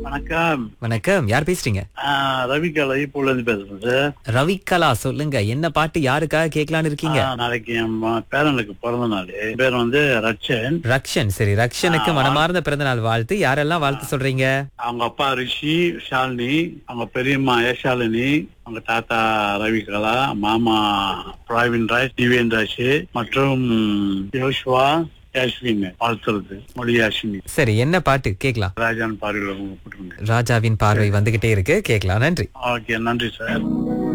வணக்கம் வணக்கம் யார் பேசுறீங்க ஆஹ் ரவிகா லைப்பூர்ல இருந்து பேசுறேன் சார் ரவிகலா சொல்லுங்க என்ன பாட்டு யாருக்காக கேட்கலான்னு இருக்கீங்க ஆஹ் நாளைக்கு என் ம- பேரனுக்கு பிறந்த நாள் என் பேர் வந்து ரட்சன் ரக்ஷன் சரி ரக்ஷனுக்கு மனமார்ந்த பிறந்தநாள் வாழ்த்து யாரெல்லாம் வாழ்த்து சொல்றீங்க அவங்க அப்பா ரிஷி ஷாலினி அவங்க பெரியம்மா ஏஷாலினி அவங்க தாத்தா ரவிகலா மாமா பிராவின் ராஜ் திவேன் ராஜ் மற்றும் யோஷ்வா யாஸ்வின் வாழ்த்துறது மொழி யாஸ்வினி சரி என்ன பாட்டு கேட்கலாம் ராஜான் பார்வையில் கூப்பிட்டுருங்க ராஜாவின் பார்வை வந்துகிட்டே இருக்கு கேட்கலாம் நன்றி ஓகே நன்றி சார்